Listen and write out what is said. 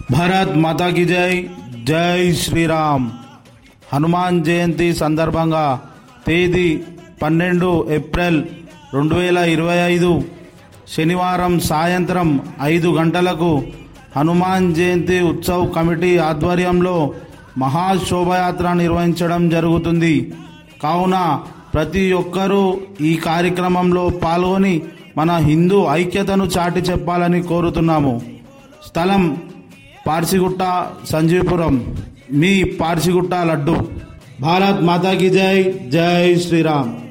భారత్ మాతాకి జై జై శ్రీరామ్ హనుమాన్ జయంతి సందర్భంగా తేదీ పన్నెండు ఏప్రిల్ రెండు వేల ఇరవై ఐదు శనివారం సాయంత్రం ఐదు గంటలకు హనుమాన్ జయంతి ఉత్సవ్ కమిటీ ఆధ్వర్యంలో మహాశోభయాత్ర నిర్వహించడం జరుగుతుంది కావున ప్రతి ఒక్కరూ ఈ కార్యక్రమంలో పాల్గొని మన హిందూ ఐక్యతను చాటి చెప్పాలని కోరుతున్నాము స్థలం పార్సిగుట్ట సంజీవపురం మీ పార్సిగుట్ట లడ్డు భారత్ మాతాకి జై జై శ్రీరామ్